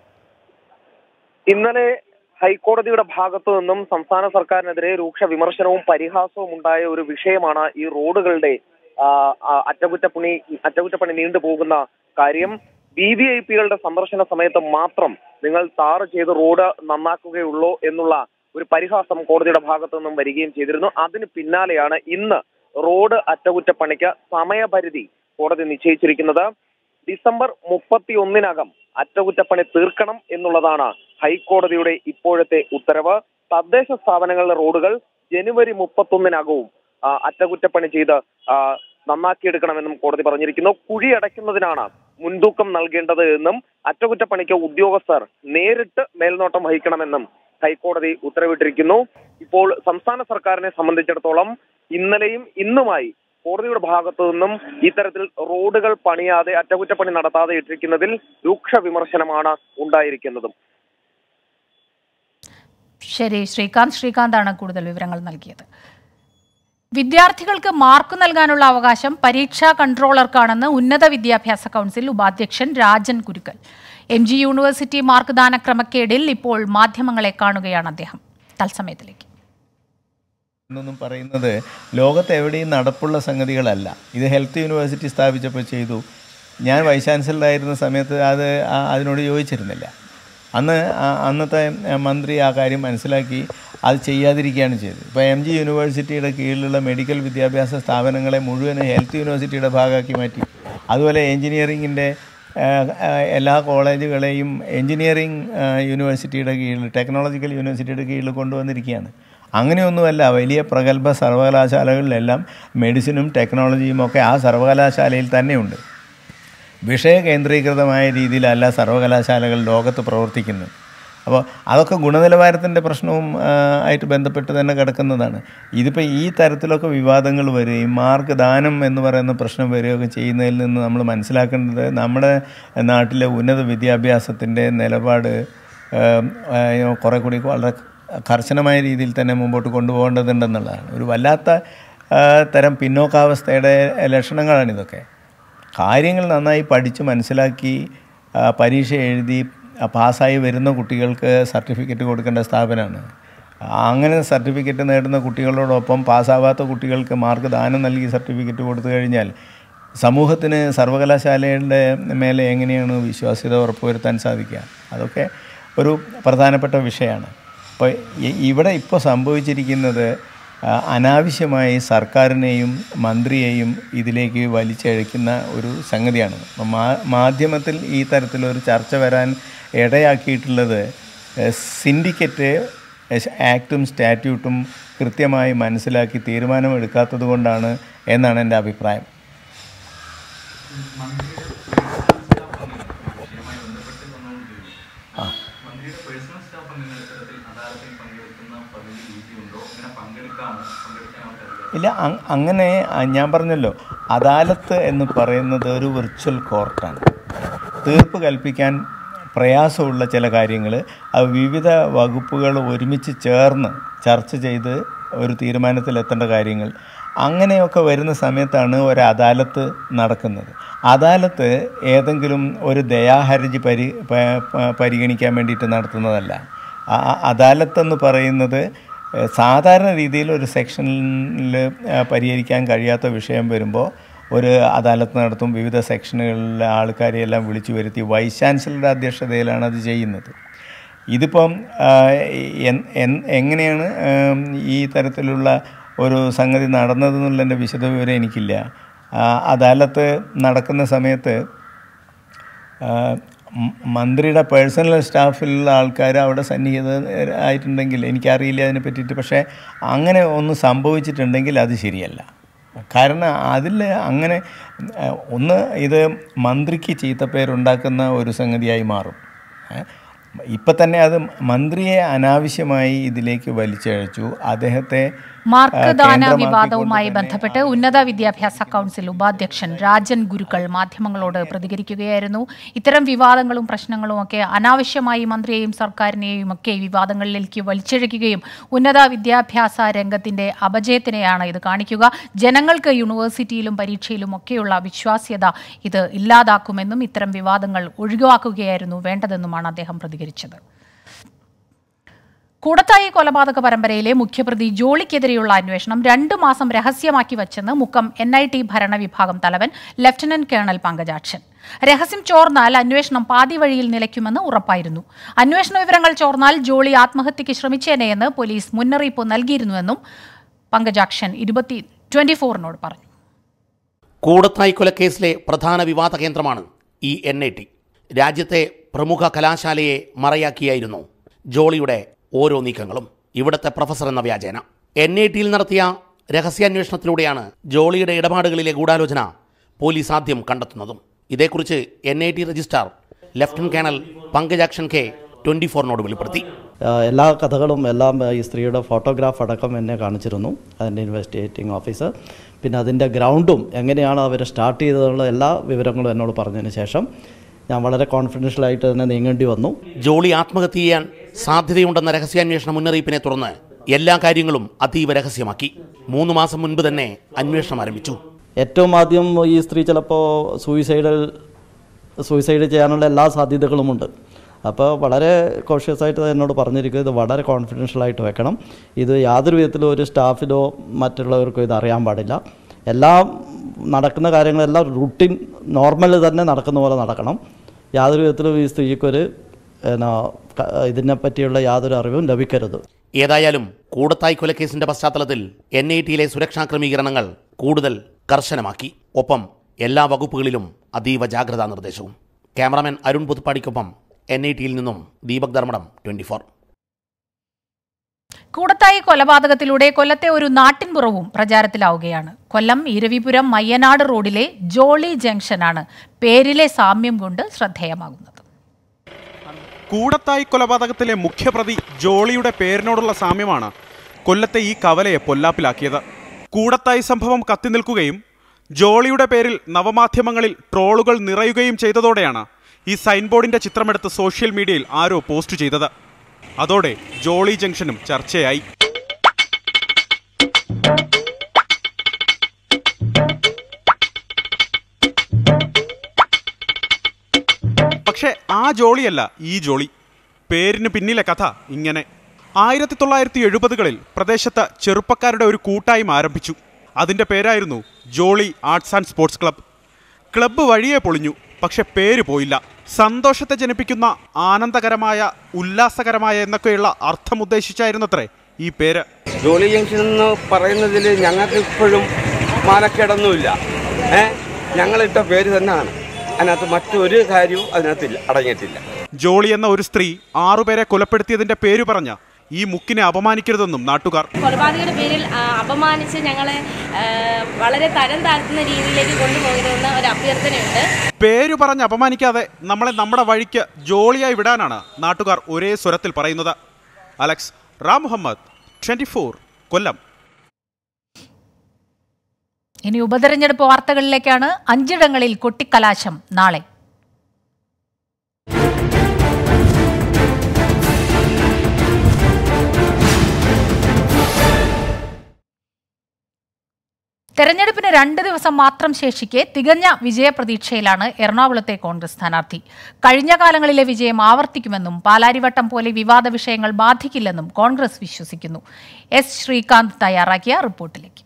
ഇന്നലെ ഹൈക്കോടതിയുടെ ഭാഗത്തു നിന്നും സംസ്ഥാന സർക്കാരിനെതിരെ രൂക്ഷ വിമർശനവും പരിഹാസവും ഉണ്ടായ ഒരു വിഷയമാണ് ഈ റോഡുകളുടെ ആ, ആ, അറ്റകുറ്റപ്പണി അറ്റകുറ്റപ്പണി നീണ്ടുപോകുന്ന കാര്യം ബി വി ഐ പികളുടെ സന്ദർശന സമയത്ത് മാത്രം നിങ്ങൾ ടാർ ചെയ്ത് റോഡ് നന്നാക്കുകയുള്ളൂ എന്നുള്ള ഒരു പരിഹാസം കോടതിയുടെ ഭാഗത്തു നിന്നും വരികയും ചെയ്തിരുന്നു അതിന് പിന്നാലെയാണ് ഇന്ന് റോഡ് അറ്റകുറ്റപ്പണിക്ക് സമയപരിധി കോടതി നിശ്ചയിച്ചിരിക്കുന്നത് ഡിസംബർ മുപ്പത്തി ഒന്നിനകം അറ്റകുറ്റപ്പണി തീർക്കണം എന്നുള്ളതാണ് ഹൈക്കോടതിയുടെ ഇപ്പോഴത്തെ ഉത്തരവ് തദ്ദേശ സ്ഥാപനങ്ങളിലെ റോഡുകൾ ജനുവരി മുപ്പത്തൊന്നിനകവും ആ, അറ്റകുറ്റപ്പണി ചെയ്ത് ആ, നന്നാക്കിയെടുക്കണമെന്നും കോടതി പറഞ്ഞിരിക്കുന്നു കുഴി അടയ്ക്കുന്നതിനാണ് മുൻതൂക്കം നൽകേണ്ടത് എന്നും അറ്റകുറ്റപ്പണിക്ക് ഉദ്യോഗസ്ഥർ നേരിട്ട് മേൽനോട്ടം വഹിക്കണമെന്നും ഹൈക്കോടതി ഉത്തരവിട്ടിരിക്കുന്നു ഇപ്പോൾ സംസ്ഥാന സർക്കാരിനെ സംബന്ധിച്ചിടത്തോളം ഇന്നലെയും ഇന്നുമായി കോടതിയുടെ ഭാഗത്തു നിന്നും ഇത്തരത്തിൽ റോഡുകൾ പണിയാതെ അറ്റകുറ്റപ്പണി നടത്താതെ ഇട്ടിരിക്കുന്നതിൽ രൂക്ഷ വിമർശനമാണ് ഉണ്ടായിരിക്കുന്നതും ശരി ശ്രീകാന്ത് ശ്രീകാന്താണ് കൂടുതൽ വിവരങ്ങൾ നൽകിയത് വിദ്യാർത്ഥികൾക്ക് മാർക്ക് നൽകാനുള്ള അവകാശം പരീക്ഷാ കൺട്രോളർക്കാണെന്ന് ഉന്നത വിദ്യാഭ്യാസ കൗൺസിൽ ഉപാധ്യക്ഷൻ Rajan Kurukkal M G university mark ദാന ക്രമക്കേടിൽ ഇപ്പോൾ മാധ്യമങ്ങളെ കാണുകയാണ് അദ്ദേഹം തത്സമയത്തിലേക്ക് എന്നൊന്നും പറയുന്നത് ലോകത്ത് എവിടെയും നടപ്പുള്ള സംഗതികളല്ല ഇത് ഹെൽത്ത് യൂണിവേഴ്സിറ്റി സ്ഥാപിച്ചപ്പോൾ ചെയ്തു ഞാൻ വൈസ് ചാൻസലറായിരുന്ന സമയത്ത് അത് ആ- അതിനോട് യോജിച്ചിരുന്നില്ല അന്ന് ആ- അന്നത്തെ മന്ത്രി ആ കാര്യം മനസ്സിലാക്കി അത് ചെയ്യാതിരിക്കുകയാണ് ചെയ്തത് ഇപ്പോൾ എം ജി യൂണിവേഴ്സിറ്റിയുടെ കീഴിലുള്ള മെഡിക്കൽ വിദ്യാഭ്യാസ സ്ഥാപനങ്ങളെ മുഴുവൻ ഹെൽത്ത് യൂണിവേഴ്സിറ്റിയുടെ ഭാഗമാക്കി മാറ്റി അതുപോലെ എഞ്ചിനീയറിങ്ങിൻ്റെ എല്ലാ കോളേജുകളെയും എഞ്ചിനീയറിംഗ് യൂണിവേഴ്സിറ്റിയുടെ കീഴിൽ ടെക്നോളജിക്കൽ യൂണിവേഴ്സിറ്റിയുടെ കീഴിൽ കൊണ്ടുവന്നിരിക്കുകയാണ് അങ്ങനെയൊന്നുമല്ല വലിയ പ്രഗത്ഭ സർവകലാശാലകളിലെല്ലാം മെഡിസിനും ടെക്നോളജിയും ഒക്കെ ആ സർവകലാശാലയിൽ തന്നെയുണ്ട് വിഷയ കേന്ദ്രീകൃതമായ രീതിയിലല്ല സർവകലാശാലകൾ ലോകത്ത് പ്രവർത്തിക്കുന്നത് അപ്പോൾ അതൊക്കെ ഗുണനിലവാരത്തിൻ്റെ പ്രശ്നവും ആ, ആയിട്ട് ബന്ധപ്പെട്ട് തന്നെ കിടക്കുന്നതാണ് ഇതിപ്പോൾ ഈ തരത്തിലൊക്കെ വിവാദങ്ങൾ വരികയും മാർക്ക് ദാനം എന്ന് പറയുന്ന പ്രശ്നം വരികയൊക്കെ ചെയ്യുന്നതിൽ നിന്ന് നമ്മൾ മനസ്സിലാക്കേണ്ടത് നമ്മുടെ നാട്ടിലെ ഉന്നത വിദ്യാഭ്യാസത്തിൻ്റെ നിലപാട് ആ, ആ, കുറേ കൂടി വളരെ കർശനമായ രീതിയിൽ തന്നെ മുമ്പോട്ട് കൊണ്ടുപോകേണ്ടതുണ്ടെന്നുള്ളതാണ് ഒരു വല്ലാത്ത ആ, തരം പിന്നോക്കാവസ്ഥയുടെ ലക്ഷണങ്ങളാണിതൊക്കെ കാര്യങ്ങൾ നന്നായി പഠിച്ച് മനസ്സിലാക്കി ആ, പരീക്ഷ എഴുതി ആ, പാസ്സായി വരുന്ന കുട്ടികൾക്ക് സർട്ടിഫിക്കറ്റ് കൊടുക്കേണ്ട സ്ഥാപനമാണ് അങ്ങനെ സർട്ടിഫിക്കറ്റ് നേടുന്ന കുട്ടികളോടൊപ്പം പാസ്സാവാത്ത കുട്ടികൾക്ക് മാർക്ക് ദാനം നൽകി സർട്ടിഫിക്കറ്റ് കൊടുത്തു കഴിഞ്ഞാൽ സമൂഹത്തിന് സർവകലാശാലയുടെ മേലെ എങ്ങനെയാണ് വിശ്വാസ്യത ഉറപ്പുവരുത്താൻ സാധിക്കുക അതൊക്കെ ഒരു പ്രധാനപ്പെട്ട വിഷയമാണ് അപ്പോൾ ഇ- ഇവിടെ ഇപ്പോൾ സംഭവിച്ചിരിക്കുന്നത് ആ, അനാവശ്യമായി സർക്കാരിനെയും മന്ത്രിയെയും ഇതിലേക്ക് വലിച്ചഴക്കുന്ന ഒരു സംഗതിയാണ് അപ്പം മാ മാധ്യമത്തിൽ ഈ തരത്തിലൊരു ചർച്ച വരാൻ ഇടയാക്കിയിട്ടുള്ളത് എഹ്, സിൻഡിക്കറ്റ് എസ് ആക്റ്റും സ്റ്റാറ്റ്യൂട്ടും കൃത്യമായി മനസ്സിലാക്കി തീരുമാനമെടുക്കാത്തത് കൊണ്ടാണ് എന്നാണ് എൻ്റെ അഭിപ്രായം ആ ഇല്ല അ- അങ്ങനെ ആ, ഞാൻ പറഞ്ഞല്ലോ അദാലത്ത് എന്ന് പറയുന്നത് ഒരു വിർച്വൽ കോർട്ടാണ് തീർപ്പ് കൽപ്പിക്കാൻ പ്രയാസമുള്ള ചില കാര്യങ്ങൾ അത് വിവിധ വകുപ്പുകൾ ഒരുമിച്ച് ചേർന്ന് ചർച്ച ചെയ്ത് ഒരു തീരുമാനത്തിലെത്തേണ്ട കാര്യങ്ങൾ അങ്ങനെയൊക്കെ വരുന്ന സമയത്താണ് ഒരു അദാലത്ത് നടക്കുന്നത് അദാലത്ത് ഏതെങ്കിലും ഒരു ദയാഹർജി പരി പ- പ- പരിഗണിക്കാൻ വേണ്ടിയിട്ട് നടത്തുന്നതല്ല ആ ആ അദാലത്ത് എന്ന് പറയുന്നത് ഏഹ്, സാധാരണ രീതിയിൽ ഒരു സെക്ഷനിൽ പരിഹരിക്കാൻ കഴിയാത്ത വിഷയം വരുമ്പോൾ ഒരു അദാലത്ത് നടത്തും വിവിധ സെക്ഷനുകളിലെ ആൾക്കാരെ എല്ലാം വിളിച്ചു വരുത്തി വൈസ് ചാൻസലറുടെ അധ്യക്ഷതയിലാണ് അത് ചെയ്യുന്നത് ഇതിപ്പം ആ, എൻ- എൻ- എങ്ങനെയാണ് ഉം, ഈ തരത്തിലുള്ള ഒരു സംഗതി നടന്നതെന്നുള്ളതിൻ്റെ വിശദവിവരം എനിക്കില്ല ആ, അദാലത്ത് നടക്കുന്ന സമയത്ത് ആ, മ- മന്ത്രിയുടെ പേഴ്സണൽ സ്റ്റാഫിലുള്ള ആൾക്കാർ അവിടെ സന്നിഹിത ആയിട്ടുണ്ടെങ്കിൽ എനിക്കറിയില്ല അതിനെ പറ്റിയിട്ട് പക്ഷേ അങ്ങനെ ഒന്ന് സംഭവിച്ചിട്ടുണ്ടെങ്കിൽ അത് ശരിയല്ല കാരണം അതിൽ അങ്ങനെ ആ, ഒന്ന് ഇത് മന്ത്രിക്ക് ചീത്തപ്പേരുണ്ടാക്കുന്ന ഒരു സംഗതിയായി മാറും ഏ? ഇപ്പം തന്നെ അത് മന്ത്രിയെ അനാവശ്യമായി ഇതിലേക്ക് വലിച്ചഴച്ചു അദ്ദേഹത്തെ മാർക്ക് ആ, ദാന കേന്ദ്രമാക്കിക്കൊണ്ട് വിവാദവുമായി തന്നെ ബന്ധപ്പെട്ട് ഉന്നത വിദ്യാഭ്യാസ കൗൺസിൽ ഉപാധ്യക്ഷൻ രാജൻ ഗുരുക്കൾ മാധ്യമങ്ങളോട് പ്രതികരിക്കുകയായിരുന്നു ഇത്തരം വിവാദങ്ങളും പ്രശ്നങ്ങളും ഒക്കെ അനാവശ്യമായി മന്ത്രിയെയും സർക്കാരിനെയും ഒക്കെ ഈ വിവാദങ്ങളിലേക്ക് വലിച്ചിഴയ്ക്കുകയും ഉന്നത വിദ്യാഭ്യാസ രംഗത്തിന്റെ അപജയത്തിനെയാണ് ഇത് കാണിക്കുക ജനങ്ങൾക്ക് യൂണിവേഴ്സിറ്റിയിലും പരീക്ഷയിലും ഒക്കെയുള്ള വിശ്വാസ്യത ഇത് ഇല്ലാതാക്കുമെന്നും ഇത്തരം വിവാദങ്ങൾ ഒഴിവാക്കുകയായിരുന്നു വേണ്ടതെന്നുമാണ് അദ്ദേഹം പ്രതികരിച്ചത് കൂടത്തായി കൊലപാതക പരമ്പരയിലെ മുഖ്യപ്രതി ജോളിക്കെതിരെയുള്ള അന്വേഷണം രണ്ടു മാസം രഹസ്യമാക്കി വച്ചെന്ന് മുക്കം എൻ ഐ ടി ഭരണവിഭാഗം തലവൻ ലഫ്റ്റനന്റ് കേണൽ പങ്കജാക്ഷൻ രഹസ്യം ചോർന്നാൽ അന്വേഷണം പാതി വഴിയിൽ നിലയ്ക്കുമെന്ന് ഉറപ്പായിരുന്നു അന്വേഷണ വിവരങ്ങൾ ചോർന്നാൽ ജോളി ആത്മഹത്യയ്ക്ക് ശ്രമിച്ചേനെയെന്ന് പോലീസ് മുന്നറിയിപ്പ് നൽകിയിരുന്നുവെന്നും പങ്കജാക്ഷൻ ഇരുപത്തി ട്വന്റി ഫോറിനോട് പറഞ്ഞു കൂടത്തായി കൊലക്കേസിലെ പ്രധാന വിവാദ കേന്ദ്രമാണ് ഈ എൻ ഐ ടി രാജ്യത്തെ പ്രമുഖ കലാശാലയെ മറയാക്കിയായിരുന്നു ജോളിയുടെ ഓരോ നീക്കങ്ങളും ഇവിടുത്തെ പ്രൊഫസർ എന്ന വ്യാജേന എൻ ഐ ടിയിൽ നടത്തിയ രഹസ്യാന്വേഷണത്തിലൂടെയാണ് ജോളിയുടെ ഇടപാടുകളിലെ ഗൂഢാലോചന പോലീസ് ആദ്യം കണ്ടെത്തുന്നതും ഇതേക്കുറിച്ച് N I T registrar lieutenant colonel Pankajakshan K twenty ഫോറിനോട് വെളിപ്പെടുത്തി ആ, എല്ലാ കഥകളും എല്ലാം ആ, ഈ സ്ത്രീയുടെ ഫോട്ടോഗ്രാഫ് അടക്കം എന്നെ കാണിച്ചിരുന്നു അതിൻ്റെ ഇൻവെസ്റ്റിഗേറ്റിംഗ് ഓഫീസർ പിന്നെ അതിൻ്റെ ഗ്രൗണ്ടും എങ്ങനെയാണ് അവർ സ്റ്റാർട്ട് ചെയ്തതെന്നുള്ള എല്ലാ വിവരങ്ങളും എന്നോട് പറഞ്ഞതിന് ശേഷം ഞാൻ വളരെ കോൺഫിഡൻഷ്യലായിട്ട് തന്നെ നീങ്ങേണ്ടി വന്നു ജോളി ആത്മഹത്യ ചെയ്യാൻ സാധ്യതയുണ്ടെന്ന രഹസ്യാന്വേഷണ മുന്നറിയിപ്പിനെ തുടർന്ന് എല്ലാ കാര്യങ്ങളും അതീവ രഹസ്യമാക്കി മൂന്ന് മാസം മുൻപ് തന്നെ അന്വേഷണം ആരംഭിച്ചു ഏറ്റവും ആദ്യം ഈ സ്ത്രീ ചിലപ്പോൾ സൂയിസൈഡ് സൂയിസൈഡ് ചെയ്യാനുള്ള എല്ലാ സാധ്യതകളുമുണ്ട് അപ്പോൾ വളരെ കോഷ്യസ് ആയിട്ട് എന്നോട് പറഞ്ഞിരിക്കുക ഇത് വളരെ കോൺഫിഡൻഷ്യൽ ആയിട്ട് വെക്കണം ഇത് യാതൊരു വിധത്തിലും ഒരു സ്റ്റാഫിലോ മറ്റുള്ളവർക്കോ ഇത് അറിയാൻ പാടില്ല എല്ലാം നടക്കുന്ന കാര്യങ്ങളെല്ലാം റുട്ടീൻ നോർമൽ തന്നെ നടക്കുന്ന പോലെ നടക്കണം യാതൊരു വിധത്തിലും ഈ സ്ത്രീക്കൊരു എന്നാ ക- ഇതിനെപ്പറ്റിയുള്ള യാതൊരു അറിവും ലഭിക്കരുത് ഏതായാലും കൂടത്തായി കൊലക്കേസിന്റെ പശ്ചാത്തലത്തിൽ എൻ ഐ ടിയിലെ സുരക്ഷാ ക്രമീകരണങ്ങൾ കൂടുതൽ കർശനമാക്കി ഒപ്പം എല്ലാ വകുപ്പുകളിലും അതീവ ജാഗ്രതാ നിർദ്ദേശവും ക്യാമറാമാൻ അരുൺ പുതുപ്പാടിക്കൊപ്പം എൻ ഐ ടിയിൽ നിന്നും ദീപക് ധർമ്മടം ട്വന്റി ഫോർ കൂടത്തായി കൊലപാതകത്തിലൂടെ കൊല്ലത്തെ ഒരു നാട്ടിൻപുറവും പ്രചാരത്തിലാവുകയാണ് കൊല്ലം ഇരവിപുരം മയ്യനാട് റോഡിലെ ജോളി ജംഗ്ഷനാണ് പേരിലെ സാമ്യം കൊണ്ട് ശ്രദ്ധേയമാകുന്നത് കൂടത്തായി കൊലപാതകത്തിലെ മുഖ്യപ്രതി ജോളിയുടെ പേരിനോടുള്ള സാമ്യമാണ് കൊല്ലത്തെ ഈ കവലയെ പൊല്ലാപ്പിലാക്കിയത് കൂടത്തായി സംഭവം കത്തി നിൽക്കുകയും ജോളിയുടെ പേരിൽ നവമാധ്യമങ്ങളിൽ ട്രോളുകൾ നിറയുകയും ചെയ്തതോടെയാണ് ഈ സൈൻ ബോർഡിന്റെ ചിത്രമെടുത്ത് സോഷ്യൽ മീഡിയയിൽ ആരോ പോസ്റ്റ് ചെയ്തത് അതോടെ ജോളി ജംഗ്ഷനും ചർച്ചയായി പക്ഷേ ആ ജോളിയല്ല ഈ ജോളി പേരിന് പിന്നിലെ കഥ ഇങ്ങനെ ആയിരത്തി തൊള്ളായിരത്തി എഴുപതുകളിൽ പ്രദേശത്ത് ചെറുപ്പക്കാരുടെ ഒരു കൂട്ടായ്മ ആരംഭിച്ചു അതിൻ്റെ പേരായിരുന്നു Jolly arts and sports club club വഴിയേ പൊളിഞ്ഞു പക്ഷെ പേര് പോയില്ല സന്തോഷത്തെ ജനിപ്പിക്കുന്ന ആനന്ദകരമായ ഉല്ലാസകരമായ എന്നൊക്കെയുള്ള അർത്ഥം ഉദ്ദേശിച്ചായിരുന്നത്രേ ഈ പേര് ജോലി ജംഗ്ഷൻ എന്ന് പറയുന്നതിൽ ഞങ്ങൾക്ക് ഇപ്പോഴും മാനക്കേടൊന്നുമില്ല ഏ ഞങ്ങളിട്ട പേര് തന്നെയാണ് അതിനകത്ത് മറ്റൊരു കാര്യവും അതിനകത്തില്ല അടങ്ങിയിട്ടില്ല ജോളി എന്ന ഒരു സ്ത്രീ ആറുപേരെ കൊലപ്പെടുത്തിയതിന്റെ പേര് പറഞ്ഞ ഈ മുക്കിനെ അപമാനിക്കരുതെന്നും നാട്ടുകാർ കൊലപാതകയുടെ പേരിൽ ആ, അപമാനിച്ച് ഞങ്ങളെ ആ, വളരെ തരം താഴ്ത്തുന്ന രീതിയിലേക്ക് കൊണ്ടുപോകരുതെന്ന ഒരു അഭ്യർത്ഥനയുണ്ട് പേര് പറഞ്ഞ് അപമാനിക്കാതെ നമ്മളെ നമ്മുടെ വഴിക്ക് ജോളിയായി വിടാനാണ് നാട്ടുകാർ ഒരേ സ്വരത്തിൽ പറയുന്നത് അലക്സ് റാം മുഹമ്മദ് ട്വന്റി കൊല്ലം ഇനി ഉപതെരഞ്ഞെടുപ്പ് വാർത്തകളിലേക്കാണ് അഞ്ചിടങ്ങളിൽ കൊട്ടിക്കലാശം നാളെ തെരഞ്ഞെടുപ്പിന് രണ്ട് ദിവസം മാത്രം ശേഷിക്കെ തികഞ്ഞ വിജയപ്രതീക്ഷയിലാണ് എറണാകുളത്തെ കോൺഗ്രസ് സ്ഥാനാർത്ഥി കഴിഞ്ഞ കാലങ്ങളിലെ വിജയം ആവർത്തിക്കുമെന്നും പാലാരിവട്ടം പോലെ വിവാദ വിഷയങ്ങൾ ബാധിക്കില്ലെന്നും കോൺഗ്രസ് വിശ്വസിക്കുന്നു എസ് ശ്രീകാന്ത് തയ്യാറാക്കിയ റിപ്പോർട്ടിലേക്ക്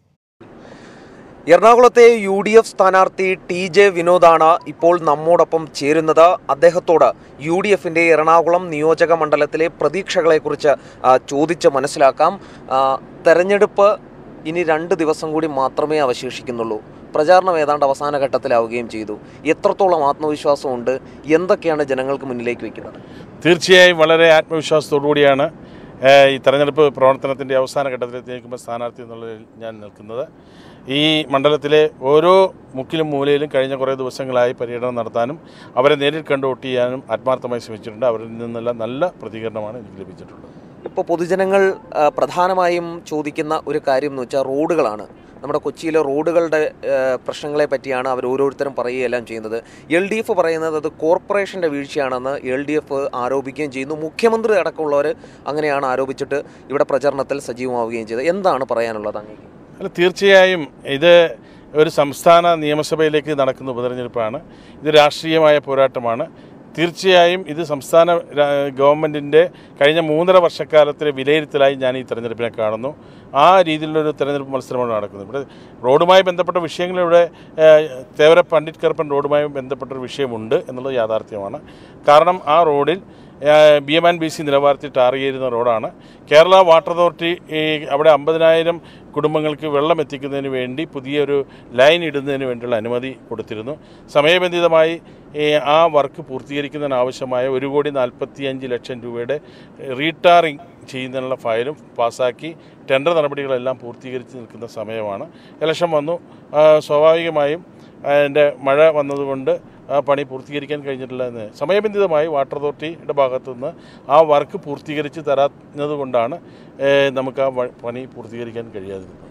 എറണാകുളത്തെ യു ഡി എഫ് സ്ഥാനാർത്ഥി ടി ജെ വിനോദാണ് ഇപ്പോൾ നമ്മോടൊപ്പം ചേരുന്നത് അദ്ദേഹത്തോട് യു ഡി എഫിന്റെ എറണാകുളം നിയോജക മണ്ഡലത്തിലെ പ്രതീക്ഷകളെക്കുറിച്ച് ആ, ചോദിച്ച് മനസ്സിലാക്കാം ആ, തെരഞ്ഞെടുപ്പ് ഇനി രണ്ട് ദിവസം കൂടി മാത്രമേ അവശേഷിക്കുന്നുള്ളൂ പ്രചാരണം ഏതാണ്ട് അവസാന ഘട്ടത്തിലാവുകയും ചെയ്തു എത്രത്തോളം ആത്മവിശ്വാസമുണ്ട് എന്തൊക്കെയാണ് ജനങ്ങൾക്ക് മുന്നിലേക്ക് വെക്കുന്നത് തീർച്ചയായും വളരെ ആത്മവിശ്വാസത്തോടു കൂടിയാണ് ഏഹ്, ഈ തെരഞ്ഞെടുപ്പ് പ്രവർത്തനത്തിൻ്റെ അവസാന ഘട്ടത്തിലെത്തി നിൽക്കുമ്പോൾ സ്ഥാനാർത്ഥി എന്നുള്ളതിൽ ഞാൻ നിൽക്കുന്നത് ഈ മണ്ഡലത്തിലെ ഓരോ മുക്കിലും മൂലയിലും കഴിഞ്ഞ കുറേ ദിവസങ്ങളായി പര്യടനം നടത്താനും അവരെ നേരിൽ കണ്ട് വോട്ട് ചെയ്യാനും ആത്മാർത്ഥമായി ശ്രമിച്ചിട്ടുണ്ട് അവരിൽ നിന്നെല്ലാം നല്ല പ്രതികരണമാണ് എനിക്ക് ലഭിച്ചിട്ടുള്ളത് ഇപ്പോൾ പൊതുജനങ്ങൾ ആ, പ്രധാനമായും ചോദിക്കുന്ന ഒരു കാര്യം എന്ന് വെച്ചാൽ റോഡുകളാണ് നമ്മുടെ കൊച്ചിയിലെ റോഡുകളുടെ ആ, പ്രശ്നങ്ങളെ പറ്റിയാണ് അവർ ഓരോരുത്തരും പറയുകയെല്ലാം ചെയ്യുന്നത് എൽ ഡി എഫ് പറയുന്നത് അത് കോർപ്പറേഷൻ്റെ വീഴ്ചയാണെന്ന് എൽ ഡി എഫ് ആരോപിക്കുകയും ചെയ്യുന്നു മുഖ്യമന്ത്രി അടക്കമുള്ളവർ അങ്ങനെയാണ് ആരോപിച്ചിട്ട് ഇവിടെ പ്രചരണത്തിൽ സജീവമാവുകയും ചെയ്തത് എന്താണ് പറയാനുള്ളത് അങ്ങേക്ക് അല്ല തീർച്ചയായും ഇത് ഒരു സംസ്ഥാന നിയമസഭയിലേക്ക് നടക്കുന്ന ഉപതെരഞ്ഞെടുപ്പാണ് ഇത് രാഷ്ട്രീയമായ പോരാട്ടമാണ് തീർച്ചയായും ഇത് സംസ്ഥാന രാ- ഗവൺമെൻറ്റിൻ്റെ കഴിഞ്ഞ മൂന്നര വർഷക്കാലത്തിലെ വിലയിരുത്തലായി ഞാൻ ഈ തെരഞ്ഞെടുപ്പിനെ കാണുന്നു ആ രീതിയിലുള്ളൊരു തെരഞ്ഞെടുപ്പ് മത്സരമാണ് നടക്കുന്നത് ഇവിടെ റോഡുമായി ബന്ധപ്പെട്ട വിഷയങ്ങൾ ഇവിടെ ഏഹ്, തേവര പണ്ഡിറ്റ് കറുപ്പൻ റോഡുമായി ബന്ധപ്പെട്ടൊരു വിഷയമുണ്ട് എന്നുള്ളത് യാഥാർത്ഥ്യമാണ് കാരണം ആ റോഡിൽ B M and B C നിലവാരത്തിൽ ടാർ ചെയ്യുന്ന റോഡാണ് കേരള വാട്ടർ അതോറിറ്റി ഈ അവിടെ അമ്പതിനായിരം കുടുംബങ്ങൾക്ക് വെള്ളം എത്തിക്കുന്നതിന് വേണ്ടി പുതിയൊരു ലൈൻ ഇടുന്നതിന് വേണ്ടിയുള്ള അനുമതി കൊടുത്തിരുന്നു സമയബന്ധിതമായി ഈ ആ വർക്ക് പൂർത്തീകരിക്കുന്നതിന് ആവശ്യമായ ഒരു കോടി നാൽപ്പത്തിയഞ്ച് ലക്ഷം രൂപയുടെ റീടാറിംഗ് ചെയ്യുന്നതിനുള്ള ഫയലും പാസ്സാക്കി ടെൻഡർ നടപടികളെല്ലാം പൂർത്തീകരിച്ച് നിൽക്കുന്ന സമയമാണ് ഇലക്ഷൻ വന്നു ആ, സ്വാഭാവികമായും അതിൻ്റെ മഴ വന്നതുകൊണ്ട് ആ പണി പൂർത്തീകരിക്കാൻ കഴിഞ്ഞിട്ടില്ല എന്ന് സമയബന്ധിതമായി വാട്ടർ അതോറിറ്റിയുടെ ഭാഗത്തു നിന്ന് ആ വർക്ക് പൂർത്തീകരിച്ച് തരാഞ്ഞത് കൊണ്ടാണ് ഏഹ്, നമുക്ക് ആ വ- പണി പൂർത്തീകരിക്കാൻ കഴിയാതിരുന്നത്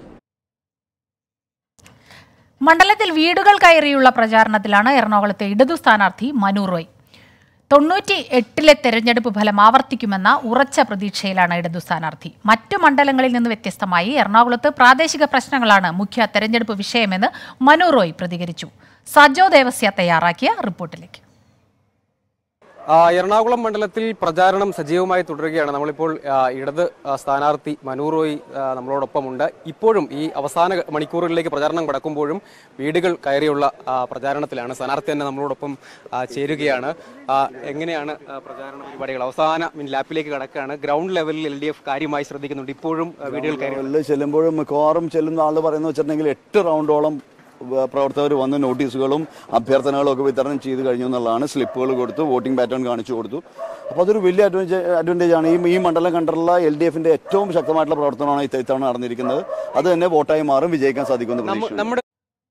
മണ്ഡലത്തിൽ വീടുകൾ കയറിയുള്ള പ്രചാരണത്തിലാണ് എറണാകുളത്തെ ഇടതു സ്ഥാനാർത്ഥി മനു റോയ് തൊണ്ണൂറ്റി എട്ടിലെ തെരഞ്ഞെടുപ്പ് ഫലം ആവർത്തിക്കുമെന്ന ഉറച്ച പ്രതീക്ഷയിലാണ് ഇടതു സ്ഥാനാർത്ഥി മറ്റു മണ്ഡലങ്ങളിൽ നിന്ന് വ്യത്യസ്തമായി എറണാകുളത്ത് പ്രാദേശിക പ്രശ്നങ്ങളാണ് മുഖ്യ തെരഞ്ഞെടുപ്പ് വിഷയമെന്ന് മനു റോയ് പ്രതികരിച്ചു സജോ ദേവസ്യ തയ്യാറാക്കിയ റിപ്പോർട്ടിലേക്ക് ആ, എറണാകുളം മണ്ഡലത്തിൽ പ്രചാരണം സജീവമായി തുടരുകയാണ് നമ്മളിപ്പോൾ ആ, ഇടത് ആ, സ്ഥാനാർത്ഥി മനു റോയ് ആ, നമ്മളോടൊപ്പമുണ്ട് ഇപ്പോഴും ഈ അവസാന മണിക്കൂറുകളിലേക്ക് പ്രചാരണം കടക്കുമ്പോഴും വീടുകൾ കയറിയുള്ള ആ, പ്രചാരണത്തിലാണ് സ്ഥാനാർത്ഥി തന്നെ നമ്മളോടൊപ്പം ആ, ചേരുകയാണ് ആ, എങ്ങനെയാണ് ആ, പ്രചാരണ പരിപാടികൾ അവസാന മിൻ- ലാപ്പിലേക്ക് കടക്കുകയാണ് ഗ്രൗണ്ട് ലെവലിൽ എൽ ഡി എഫ് കാര്യമായി ശ്രദ്ധിക്കുന്നുണ്ട് ഇപ്പോഴും ആ, വീടുകൾ കയറി ലെവലിൽ ചെല്ലുമ്പോഴും മിക്കവാറും ചെല്ലുന്ന ആൾ പറയുന്നത് വെച്ചിട്ടുണ്ടെങ്കിൽ എട്ട് റൗണ്ടോളം പ്രവർത്തകർ വന്ന് നോട്ടീസുകളും അഭ്യർത്ഥനകളും ഒക്കെ വിതരണം ചെയ്ത് കഴിഞ്ഞു എന്നുള്ളതാണ് സ്ലിപ്പുകൾ കൊടുത്തു വോട്ടിംഗ് പാറ്റേൺ കാണിച്ചു കൊടുത്തു അപ്പോൾ അതൊരു വലിയ അഡ്വാൻറ്റേജ് അഡ്വാൻറ്റേജ് ആണ് ഈ ഈ മണ്ഡലം കണ്ടുള്ള എൽ ഡി എഫിന്റെ ഏറ്റവും ശക്തമായിട്ടുള്ള പ്രവർത്തനമാണ് ഇത്ത- ഇത്തവണ നടന്നിരിക്കുന്നത് അത് തന്നെ വോട്ടായി മാറും വിജയിക്കാൻ സാധിക്കുമെന്ന് പ്രതീക്ഷിക്കുന്നു നമ്മുടെ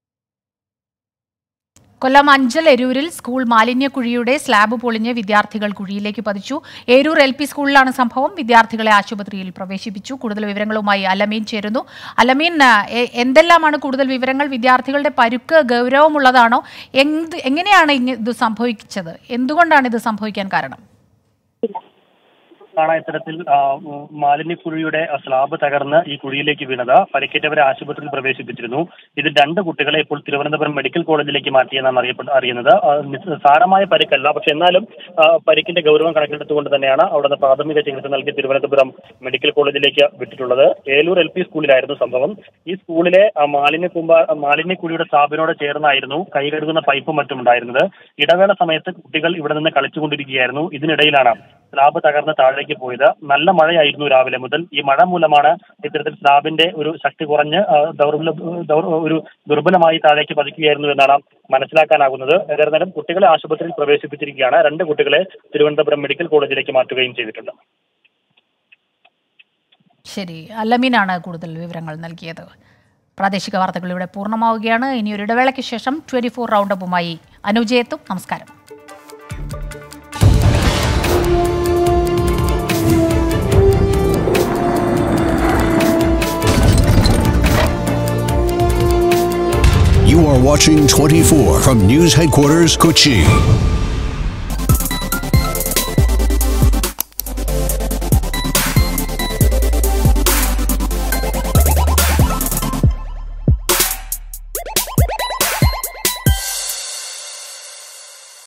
കൊല്ലം അഞ്ചൽ എരൂരിൽ സ്കൂൾ മാലിന്യക്കുഴിയുടെ സ്ലാബ് പൊളിഞ്ഞ് വിദ്യാർത്ഥികൾ കുഴിയിലേക്ക് പതിച്ചു ഏരൂർ എൽ പി സ്കൂളിലാണ് സംഭവം വിദ്യാർത്ഥികളെ ആശുപത്രിയിൽ പ്രവേശിപ്പിച്ചു കൂടുതൽ വിവരങ്ങളുമായി അലമീൻ ചേരുന്നു അലമീൻ ആ, എ- എന്തെല്ലാമാണ് കൂടുതൽ വിവരങ്ങൾ വിദ്യാർത്ഥികളുടെ പരുക്ക് ഗൗരവമുള്ളതാണോ എന്ത് എങ്ങനെയാണ് ഇങ്ങ- ഇത് സംഭവിച്ചത് എന്തുകൊണ്ടാണ് ഇത് സംഭവിക്കാൻ കാരണം ആണ് ഇത്തരത്തിൽ ആ, ഉം, മാലിന്യക്കുഴിയുടെ സ്ലാബ് തകർന്ന് ഈ കുഴിയിലേക്ക് വീണത് പരിക്കേറ്റവരെ ആശുപത്രിയിൽ പ്രവേശിപ്പിച്ചിരുന്നു ഇതിൽ രണ്ട് കുട്ടികളെ ഇപ്പോൾ തിരുവനന്തപുരം മെഡിക്കൽ കോളേജിലേക്ക് മാറ്റിയെന്നാണ് അറിയപ്പെട്ട അറിയുന്നത് ആ, നിസ്- സാരമായ പരിക്കല്ല പക്ഷെ എന്നാലും ആ, പരിക്കിന്റെ ഗൗരവം കണക്കിലെടുത്തുകൊണ്ട് തന്നെയാണ് അവിടെ നിന്ന് പ്രാഥമിക ചികിത്സ നൽകി തിരുവനന്തപുരം മെഡിക്കൽ കോളേജിലേക്ക് വിട്ടിട്ടുള്ളത് ഏലൂർ എൽ പി സ്കൂളിലായിരുന്നു സംഭവം ഈ സ്കൂളിലെ ആ, മാലിന്യ കുമ്പ മാലിന്യക്കുഴിയുടെ സ്ലാബിനോട് ചേർന്നായിരുന്നു കൈ കഴുകുന്ന പൈപ്പും മറ്റും ഉണ്ടായിരുന്നത് ഇടവേള സമയത്ത് കുട്ടികൾ ഇവിടെ നിന്ന് കളിച്ചുകൊണ്ടിരിക്കുകയായിരുന്നു ഇതിനിടയിലാണ് സ്ലാബ് തകർന്ന് താഴേക്ക് പോയത് നല്ല മഴയായിരുന്നു രാവിലെ മുതൽ ഈ മഴ മൂലമാണ് ഇത്തരത്തിൽ സ്ലാബിന്റെ ഒരു ശക്തി കുറഞ്ഞ് ആ, ദൗർബല ദൗർ ഒരു ദുർബലമായി താഴേക്ക് പതിക്കുകയായിരുന്നു എന്നാണ് മനസ്സിലാക്കാനാകുന്നത് ഏതായിരുന്നാലും കുട്ടികളെ ആശുപത്രിയിൽ പ്രവേശിപ്പിച്ചിരിക്കുകയാണ് രണ്ട് കുട്ടികളെ തിരുവനന്തപുരം മെഡിക്കൽ കോളേജിലേക്ക് മാറ്റുകയും ചെയ്തിട്ടുണ്ട് ശരി അലമീനാണ് കൂടുതൽ വിവരങ്ങൾ നൽകിയത് പ്രാദേശിക വാർത്തകൾ ഇവിടെ പൂർണ്ണമാവുകയാണ് ഇനി ഒരു ഇടവേളയ്ക്ക് ശേഷം ട്വന്റി ഫോർ റൗണ്ടപ്പുമായി അനുജയെത്തും നമസ്കാരം You are watching 24 from News Headquarters, Kochi.